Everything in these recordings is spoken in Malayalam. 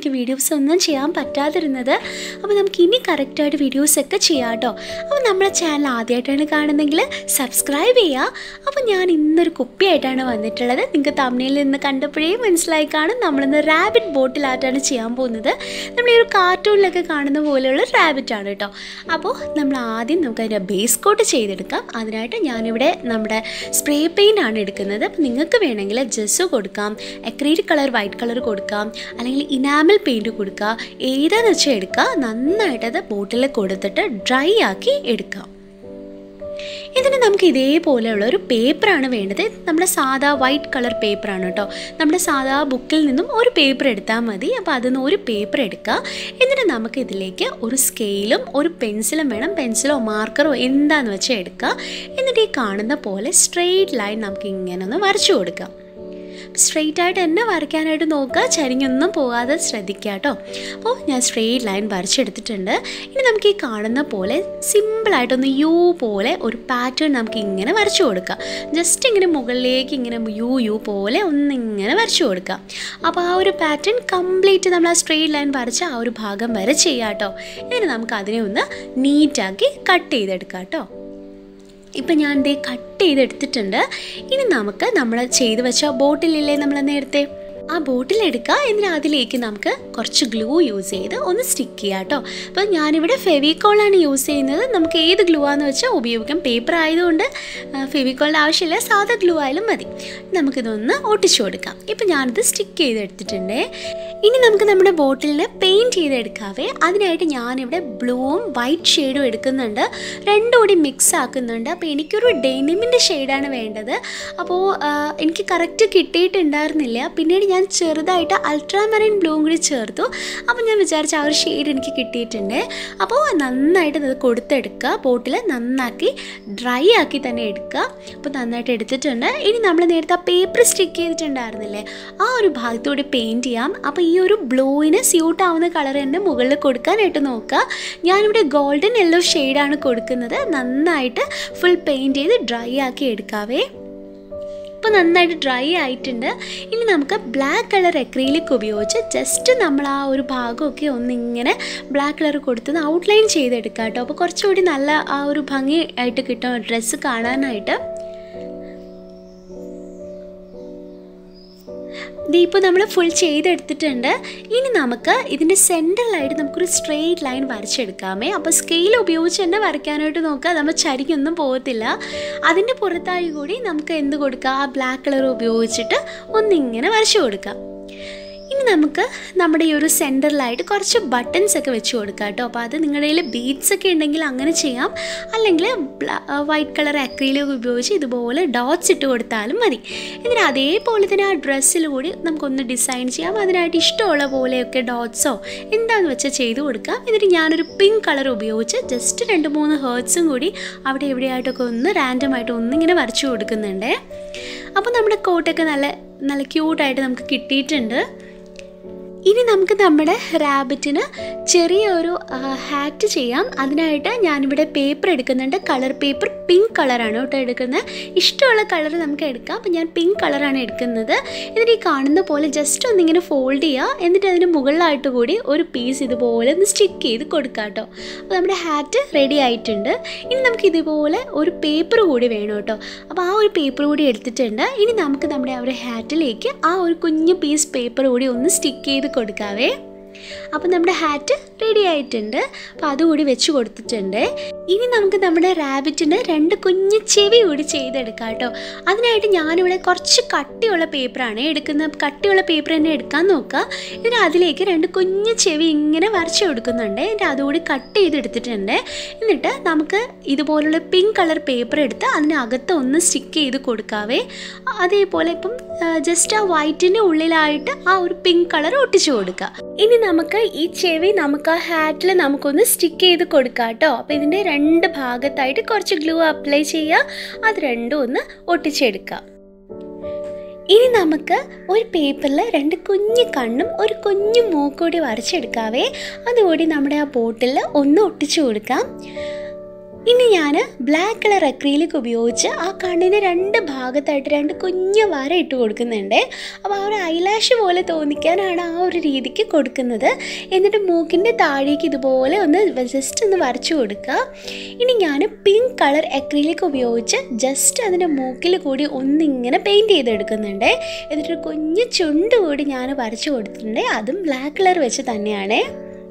എനിക്ക് വീഡിയോസ് ഒന്നും ചെയ്യാൻ പറ്റാതിരുന്നത് അപ്പോൾ നമുക്ക് ഇനി കറക്റ്റായിട്ട് വീഡിയോസൊക്കെ ചെയ്യാം കേട്ടോ അപ്പോൾ നമ്മുടെ ചാനൽ ആദ്യമായിട്ടാണ് കാണുന്നതെങ്കിൽ സബ്സ്ക്രൈബ് ചെയ്യുക അപ്പോൾ ഞാൻ ഇന്നൊരു കുപ്പിയായിട്ടാണ് വന്നിട്ടുള്ളത് നിങ്ങൾക്ക് തമിഴിൽ നിന്ന് കണ്ടപ്പോഴേ മനസ്സിലായി കാണും നമ്മളിന്ന് റാബിറ്റ് ബോട്ടിലായിട്ടാണ് ചെയ്യാൻ പോകുന്നത് നമ്മൾ ഈ ഒരു കാർട്ടൂണിലൊക്കെ കാണുന്ന പോലെയുള്ള റാബിറ്റ് ആണ് കേട്ടോ അപ്പോൾ നമ്മൾ ആദ്യം നമുക്ക് അതിൻ്റെ ബേസ് കോട്ട് ചെയ്തെടുക്കാം അതിനായിട്ട് ഞാനിവിടെ നമ്മുടെ സ്പ്രേ പെയിൻ്റ് ആണ് എടുക്കുന്നത് അപ്പോൾ നിങ്ങൾക്ക് വേണമെങ്കിൽ ജെസ്സു കൊടുക്കാം അക്രീലിക് കളർ വൈറ്റ് കളർ കൊടുക്കാം അല്ലെങ്കിൽ ഇനാമൽ പെയിൻറ്റ് കൊടുക്കുക ഏതാന്ന് വെച്ചാൽ എടുക്കുക നന്നായിട്ടത് ബോട്ടിൽ കൊടുത്തിട്ട് ഡ്രൈ ആക്കി എടുക്കാം ഇതിന് നമുക്ക് ഇതേപോലെയുള്ള ഒരു പേപ്പറാണ് വേണ്ടത് നമ്മുടെ സാധാ വൈറ്റ് കളർ പേപ്പറാണ് കേട്ടോ നമ്മുടെ സാധാ ബുക്കിൽ നിന്നും ഒരു പേപ്പർ എടുത്താൽ മതി അപ്പോൾ അതിൽ നിന്ന് ഒരു പേപ്പർ എടുക്കുക എന്നിട്ട് നമുക്ക് ഇതിലേക്ക് ഒരു സ്കെയിലും ഒരു പെൻസിലും വേണം പെൻസിലോ മാർക്കറോ എന്താന്ന് വെച്ചാൽ എടുക്കുക എന്നിട്ട് ഈ കാണുന്ന പോലെ സ്ട്രെയിറ്റ് ലൈൻ നമുക്ക് ഇങ്ങനെ ഒന്ന് വരച്ചു കൊടുക്കാം സ്ട്രെയിറ്റ് ആയിട്ട് തന്നെ വരയ്ക്കാനായിട്ട് നോക്കുക ചരിഞ്ഞൊന്നും പോകാതെ ശ്രദ്ധിക്കുക കേട്ടോ അപ്പോൾ ഞാൻ സ്ട്രെയിറ്റ് ലൈൻ വരച്ചെടുത്തിട്ടുണ്ട് ഇനി നമുക്ക് ഈ കാണുന്ന പോലെ സിമ്പിളായിട്ടൊന്ന് യു പോലെ ഒരു പാറ്റേൺ നമുക്ക് ഇങ്ങനെ വരച്ചു കൊടുക്കാം ജസ്റ്റ് ഇങ്ങനെ മുകളിലേക്ക് ഇങ്ങനെ യു യു പോലെ ഒന്നിങ്ങനെ വരച്ചു കൊടുക്കാം അപ്പോൾ ആ ഒരു പാറ്റേൺ കംപ്ലീറ്റ് നമ്മൾ ആ സ്ട്രെയിറ്റ് ലൈൻ വരച്ച ആ ഒരു ഭാഗം വരെ ചെയ്യാം കേട്ടോ ഇനി നമുക്ക് അതിനെ ഒന്ന് നീറ്റാക്കി കട്ട് ചെയ്തെടുക്കാം കേട്ടോ ഇപ്പം ഞാൻ ദേ കട്ട് ചെയ്തെടുത്തിട്ടുണ്ട് ഇനി നമുക്ക് നമ്മൾ ചെയ്ത് വെച്ച ബോട്ടിലില്ലേ നമ്മൾ നേരത്തെ ആ ബോട്ടിൽ എടുക്കുക എന്നിട്ട് അതിലേക്ക് നമുക്ക് കുറച്ച് ഗ്ലൂ യൂസ് ചെയ്ത് ഒന്ന് സ്റ്റിക്ക് ചെയ്യുക കേട്ടോ അപ്പോൾ ഞാനിവിടെ ഫെവിക്കോളാണ് യൂസ് ചെയ്യുന്നത് നമുക്ക് ഏത് ഗ്ലൂ ആണെന്ന് വെച്ചാൽ ഉപയോഗിക്കാം പേപ്പർ ആയതുകൊണ്ട് ഫെവിക്കോളിൻ്റെ ആവശ്യമില്ല സാധാ ഗ്ലൂ ആയാലും മതി നമുക്കിതൊന്ന് ഒട്ടിച്ചു കൊടുക്കാം ഇപ്പം ഞാനിത് സ്റ്റിക്ക് ചെയ്തെടുത്തിട്ടുണ്ട് ഇനി നമുക്ക് നമ്മുടെ ബോട്ടിലിന് പെയിൻറ്റ് ചെയ്തെടുക്കാവേ അതിനായിട്ട് ഞാനിവിടെ ബ്ലൂവും വൈറ്റ് ഷെയ്ഡും എടുക്കുന്നുണ്ട് രണ്ടും കൂടി മിക്സ് ആക്കുന്നുണ്ട് അപ്പോൾ എനിക്കൊരു ഡെനിമിൻ്റെ ഷെയ്ഡാണ് വേണ്ടത് അപ്പോൾ എനിക്ക് കറക്റ്റ് കിട്ടിയിട്ടുണ്ടായിരുന്നില്ല പിന്നീട് ഞാൻ ചെറുതായിട്ട് അൾട്രാമറൈൻ ബ്ലൂവും കൂടി ചേർത്തു അപ്പോൾ ഞാൻ വിചാരിച്ച ആ ഒരു ഷെയ്ഡ് എനിക്ക് കിട്ടിയിട്ടുണ്ട് അപ്പോൾ നന്നായിട്ട് ഇത് കൊടുത്തെടുക്കുക ബോട്ടിൽ നന്നാക്കി ഡ്രൈ ആക്കി തന്നെ എടുക്കുക അപ്പോൾ നന്നായിട്ട് എടുത്തിട്ടുണ്ട് ഇനി നമ്മൾ നേരത്തെ ആ പേപ്പർ സ്റ്റിക്ക് ചെയ്തിട്ടുണ്ടായിരുന്നില്ലേ ആ ഒരു ഭാഗത്തൂടെ പെയിൻറ്റ് ചെയ്യാം അപ്പോൾ ഈ ഒരു ബ്ലൂവിന് സ്യൂട്ട് ആവുന്ന കളർ തന്നെ മുകളിൽ കൊടുക്കാനായിട്ട് നോക്കുക ഞാനിവിടെ ഗോൾഡൻ യെല്ലോ ഷെയ്ഡാണ് കൊടുക്കുന്നത് നന്നായിട്ട് ഫുൾ പെയിൻറ്റ് ചെയ്ത് ഡ്രൈ ആക്കി എടുക്കാവേ ഇപ്പോൾ നന്നായിട്ട് ഡ്രൈ ആയിട്ടുണ്ട് ഇനി നമുക്ക് ബ്ലാക്ക് കളർ എക്രീലിക് ഉപയോഗിച്ച് ജസ്റ്റ് നമ്മൾ ആ ഒരു ഭാഗമൊക്കെ ഒന്നിങ്ങനെ ബ്ലാക്ക് കളർ കൊടുത്ത് ഔട്ട്ലൈൻ ചെയ്തെടുക്കാം കേട്ടോ അപ്പോൾ കുറച്ചുകൂടി നല്ല ആ ഒരു ഭംഗി ആയിട്ട് കിട്ടും ഡ്രസ്സ് കാണാനായിട്ട് ഇപ്പോൾ നമ്മൾ ഫുൾ ചെയ്തെടുത്തിട്ടുണ്ട് ഇനി നമുക്ക് ഇതിൻ്റെ സെൻറ്ററിലായിട്ട് നമുക്കൊരു സ്ട്രെയിറ്റ് ലൈൻ വരച്ചെടുക്കാമേ അപ്പോൾ സ്കെയിൽ ഉപയോഗിച്ച് തന്നെ വരയ്ക്കാനായിട്ട് നോക്കുക നമ്മൾ ചരിഞ്ഞൊന്നും പോകത്തില്ല അതിൻ്റെ പുറത്തായി കൂടി നമുക്ക് എന്ത് കൊടുക്കുക ആ ബ്ലാക്ക് കളർ ഉപയോഗിച്ചിട്ട് ഒന്നിങ്ങനെ വരച്ചു കൊടുക്കാം ഇനി നമുക്ക് നമ്മുടെ ഈ ഒരു സെൻറ്ററിലായിട്ട് കുറച്ച് ബട്ടൺസ് ഒക്കെ വെച്ച് കൊടുക്കാം കേട്ടോ അപ്പോൾ അത് നിങ്ങളുടെ കയ്യിൽ ബീഡ്സ് ഒക്കെ ഉണ്ടെങ്കിൽ അങ്ങനെ ചെയ്യാം അല്ലെങ്കിൽ വൈറ്റ് കളർ അക്രീലൊക്കെ ഉപയോഗിച്ച് ഇതുപോലെ ഡോട്ട്സ് ഇട്ട് കൊടുത്താലും മതി എന്നിട്ട് അതേപോലെ തന്നെ ആ ഡ്രസ്സിൽ കൂടി നമുക്കൊന്ന് ഡിസൈൻ ചെയ്യാം അതിനായിട്ട് ഇഷ്ടമുള്ള പോലെയൊക്കെ ഡോട്ട്സോ എന്താണെന്ന് വെച്ചാൽ ചെയ്ത് കൊടുക്കാം എന്നിട്ട് ഞാനൊരു പിങ്ക് കളർ ഉപയോഗിച്ച് ജസ്റ്റ് രണ്ട് മൂന്ന് ഹേർട്സും കൂടി അവിടെ എവിടെയായിട്ടൊക്കെ ഒന്ന് റാൻഡമായിട്ട് ഒന്നിങ്ങനെ വരച്ചു കൊടുക്കുന്നുണ്ട് അപ്പോൾ നമ്മുടെ കോട്ടൊക്കെ നല്ല നല്ല ക്യൂട്ടായിട്ട് നമുക്ക് കിട്ടിയിട്ടുണ്ട് ഇനി നമുക്ക് നമ്മുടെ റാബിറ്റിന് ചെറിയൊരു ഹാറ്റ് ചെയ്യാം അതിനായിട്ട് ഞാനിവിടെ പേപ്പർ എടുക്കുന്നുണ്ട് കളർ പേപ്പർ പിങ്ക് കളറാണ് കേട്ടോ എടുക്കുന്നത് ഇഷ്ടമുള്ള കളർ നമുക്ക് എടുക്കാം അപ്പം ഞാൻ പിങ്ക് കളറാണ് എടുക്കുന്നത് എന്നിട്ട് ഈ കാണുന്ന പോലെ ജസ്റ്റ് ഒന്നിങ്ങനെ ഫോൾഡ് ചെയ്യുക എന്നിട്ട് അതിന് മുകളിലായിട്ട് കൂടി ഒരു പീസ് ഇതുപോലെ ഒന്ന് സ്റ്റിക്ക് ചെയ്ത് കൊടുക്കാം കേട്ടോ അപ്പോൾ നമ്മുടെ ഹാറ്റ് റെഡി ആയിട്ടുണ്ട് ഇനി നമുക്ക് ഇതുപോലെ ഒരു പേപ്പർ കൂടി വേണം കേട്ടോ അപ്പോൾ ആ ഒരു പേപ്പർ കൂടി എടുത്തിട്ടുണ്ട് ഇനി നമുക്ക് നമ്മുടെ ആ ഒരു ഹാറ്റിലേക്ക് ആ ഒരു കുഞ്ഞു പീസ് പേപ്പർ കൂടി ഒന്ന് സ്റ്റിക്ക് ചെയ്ത് കൊടുക്കാവേ അപ്പോൾ നമ്മുടെ ഹാറ്റ് റെഡി ആയിട്ടുണ്ട് അപ്പോൾ അതുകൂടി വെച്ച് കൊടുത്തിട്ടുണ്ട് ഇനി നമുക്ക് നമ്മുടെ റാബിറ്റിന് രണ്ട് കുഞ്ഞ് ചെവി കൂടി ചെയ്തെടുക്കാം കേട്ടോ അതിനായിട്ട് ഞാനിവിടെ കുറച്ച് കട്ടിയുള്ള പേപ്പറാണ് എടുക്കുന്നത് കട്ടിയുള്ള പേപ്പർ തന്നെ എടുക്കാൻ നോക്കുക എന്നിട്ട് അതിലേക്ക് രണ്ട് കുഞ്ഞ് ചെവി ഇങ്ങനെ വരച്ച് കൊടുക്കുന്നുണ്ട് എന്നിട്ട് അതുകൂടി കട്ട് ചെയ്തെടുത്തിട്ടുണ്ട് എന്നിട്ട് നമുക്ക് ഇതുപോലുള്ള പിങ്ക് കളർ പേപ്പർ എടുത്ത് അതിനകത്ത് ഒന്ന് സ്റ്റിക്ക് ചെയ്ത് കൊടുക്കാവേ അതേപോലെ ഇപ്പം ജസ്റ്റ് ആ വൈറ്റിൻ്റെ ഉള്ളിലായിട്ട് ആ ഒരു പിങ്ക് കളർ ഒട്ടിച്ചു കൊടുക്കുക ഇനി നമുക്ക് ഈ ചെവി നമുക്ക് ആ ഹാറ്റിൽ നമുക്കൊന്ന് സ്റ്റിക്ക് ചെയ്ത് കൊടുക്കാം കേട്ടോ അപ്പോൾ ഇതിൻ്റെ രണ്ട് ഭാഗത്തായിട്ട് കുറച്ച് ഗ്ലൂ അപ്ലൈ ചെയ്യുക അത് രണ്ടും ഒന്ന് ഒട്ടിച്ചെടുക്കാം ഇനി നമുക്ക് ഒരു പേപ്പറിൽ രണ്ട് കുഞ്ഞു കണ്ണും ഒരു കുഞ്ഞു മൂക്കൂടി വരച്ചെടുക്കാവേ അതുകൂടി നമ്മുടെ ആ ബോട്ടിൽ ഒന്ന് ഒട്ടിച്ചു കൊടുക്കാം ഇനി ഞാൻ ബ്ലാക്ക് കളർ അക്രീലിക് ഉപയോഗിച്ച് ആ കണ്ണിന് രണ്ട് ഭാഗത്തായിട്ട് രണ്ട് കുഞ്ഞു വര ഇട്ട് കൊടുക്കുന്നുണ്ട് അപ്പോൾ ആ ഒരു ഐലാഷ് പോലെ തോന്നിക്കാനാണ് ആ ഒരു രീതിക്ക് കൊടുക്കുന്നത് എന്നിട്ട് മൂക്കിൻ്റെ താഴേക്ക് ഇതുപോലെ ഒന്ന് ജസ്റ്റ് ഒന്ന് വരച്ചു കൊടുക്കുക ഇനി ഞാൻ പിങ്ക് കളർ അക്രീലിക് ഉപയോഗിച്ച് ജസ്റ്റ് അതിൻ്റെ മൂക്കിൽ കൂടി ഒന്നിങ്ങനെ പെയിൻറ്റ് ചെയ്തെടുക്കുന്നുണ്ട് എന്നിട്ട് കുഞ്ഞ് ചുണ്ട് കൂടി ഞാൻ വരച്ചു കൊടുത്തിട്ടുണ്ട് അതും ബ്ലാക്ക് കളർ വെച്ച് തന്നെയാണ്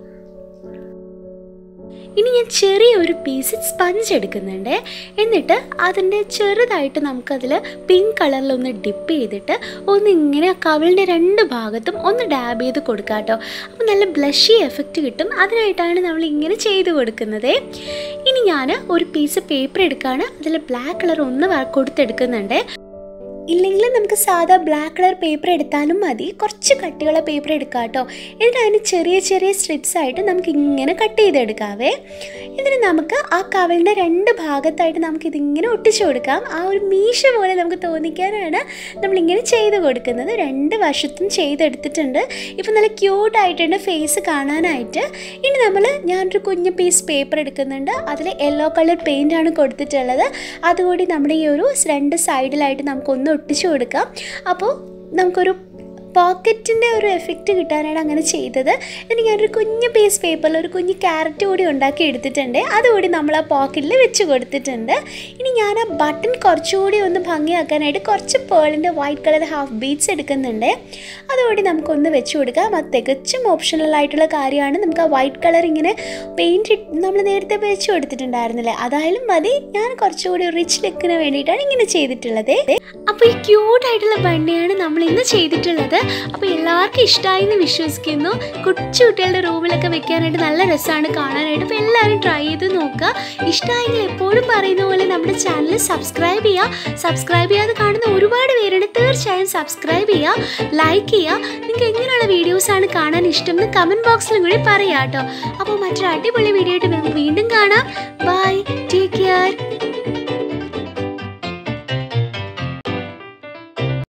ഇനി ഞാൻ ചെറിയൊരു പീസ് സ്പഞ്ച് എടുക്കുന്നുണ്ട് എന്നിട്ട് അതിൻ്റെ ചെറുതായിട്ട് നമുക്കതിൽ പിങ്ക് കളറിലൊന്ന് ഡിപ്പ് ചെയ്തിട്ട് ഒന്ന് ഇങ്ങനെ കവിളിൻ്റെ രണ്ട് ഭാഗത്തും ഒന്ന് ഡാബ് ചെയ്ത് കൊടുക്കുക കേട്ടോ അപ്പോൾ നല്ല ബ്ലഷി എഫക്റ്റ് കിട്ടും അതിനായിട്ടാണ് നമ്മൾ ഇങ്ങനെ ചെയ്ത് കൊടുക്കുന്നത് ഇനി ഞാൻ ഒരു പീസ് പേപ്പർ എടുക്കുകയാണ് അതിൽ ബ്ലാക്ക് കളർ ഒന്ന് വ- കൊടുത്തെടുക്കുന്നുണ്ട് ഇല്ലെങ്കിൽ നമുക്ക് സാധാ ബ്ലാക്ക് കളർ പേപ്പർ എടുത്താലും മതി കുറച്ച് കട്ടിയുള്ള പേപ്പർ എടുക്കാം കേട്ടോ എന്നിട്ട് അതിന് ചെറിയ ചെറിയ സ്ട്രിപ്സ് ആയിട്ട് നമുക്ക് ഇങ്ങനെ കട്ട് ചെയ്തെടുക്കാവേ എന്നിട്ട് നമുക്ക് ആ കവളിൻ്റെ രണ്ട് ഭാഗത്തായിട്ട് നമുക്ക് ഇതിങ്ങനെ ഒട്ടിച്ചു കൊടുക്കാം ആ ഒരു മീശ പോലെ നമുക്ക് തോന്നിക്കാനാണ് നമ്മളിങ്ങനെ ചെയ്ത് കൊടുക്കുന്നത് രണ്ട് വശത്തും ചെയ്തെടുത്തിട്ടുണ്ട് ഇപ്പം നല്ല ക്യൂട്ടായിട്ടുണ്ട് ഫേസ് കാണാനായിട്ട് ഇനി നമ്മൾ ഞാനൊരു കുഞ്ഞ് പീസ് പേപ്പർ എടുക്കുന്നുണ്ട് അതിൽ യെല്ലോ കളർ പെയിൻ്റ് ആണ് കൊടുത്തിട്ടുള്ളത് അതുകൂടി നമ്മുടെ ഈ ഒരു രണ്ട് സൈഡിലായിട്ട് നമുക്കൊന്ന് ഒട്ടിച്ചു കൊടുക്കാം അപ്പോൾ നമുക്കൊരു പോക്കറ്റിൻ്റെ ഒരു എഫക്റ്റ് കിട്ടാനാണ് അങ്ങനെ ചെയ്തത് എന്നിട്ട് ഞാനൊരു കുഞ്ഞ് പീസ് പേപ്പറിൽ ഒരു കുഞ്ഞ് ക്യാരറ്റ് കൂടി ഉണ്ടാക്കി എടുത്തിട്ടുണ്ട് അതുകൂടി നമ്മൾ ആ പോക്കറ്റിൽ വെച്ച് കൊടുത്തിട്ടുണ്ട് ഇനി ഞാൻ ആ ബട്ടൺ കുറച്ചുകൂടി ഒന്ന് ഭംഗിയാക്കാനായിട്ട് കുറച്ച് പേളിൻ്റെ വൈറ്റ് കളർ ഹാഫ് ബീറ്റ്സ് എടുക്കുന്നുണ്ട് അതുകൂടി നമുക്കൊന്ന് വെച്ച് കൊടുക്കാം അത് തികച്ചും ഓപ്ഷണൽ ആയിട്ടുള്ള കാര്യമാണ് നമുക്ക് ആ വൈറ്റ് കളർ ഇങ്ങനെ പെയിൻറ്റ് നമ്മൾ നേരത്തെ വെച്ച് കൊടുത്തിട്ടുണ്ടായിരുന്നില്ലേ അതായാലും മതി ഞാൻ കുറച്ചുകൂടി റിച്ച് ലുക്കിന് വേണ്ടിയിട്ടാണ് ഇങ്ങനെ ചെയ്തിട്ടുള്ളത് അപ്പോൾ ഈ ക്യൂട്ടായിട്ടുള്ള ബണ്ണിയാണ് നമ്മൾ ഇന്ന് ചെയ്തിട്ടുള്ളത് അപ്പോൾ എല്ലാവർക്കും ഇഷ്ടമായി എന്ന് വിശ്വസിക്കുന്നു കൊച്ചു കുട്ടികളുടെ റൂമിലൊക്കെ വെക്കാനായിട്ട് നല്ല രസമാണ് കാണാനായിട്ട് അപ്പോൾ എല്ലാവരും ട്രൈ ചെയ്ത് നോക്കുക ഇഷ്ടമായെങ്കിൽ എപ്പോഴും പറയുന്ന പോലെ നമ്മുടെ ചാനൽ സബ്സ്ക്രൈബ് ചെയ്യുക സബ്സ്ക്രൈബ് ചെയ്യാതെ കാണുന്ന ഒരുപാട് പേരുണ്ട് തീർച്ചയായും സബ്സ്ക്രൈബ് ചെയ്യുക ലൈക്ക് ചെയ്യുക നിങ്ങൾക്ക് എങ്ങനെയുള്ള വീഡിയോസാണ് കാണാൻ ഇഷ്ടം എന്ന് കമൻറ്റ് ബോക്സിലും കൂടി പറയാം കേട്ടോ അപ്പോൾ മറ്റൊരു അടിപൊളി വീഡിയോ ആയിട്ട് നമുക്ക് വീണ്ടും കാണാം ബൈ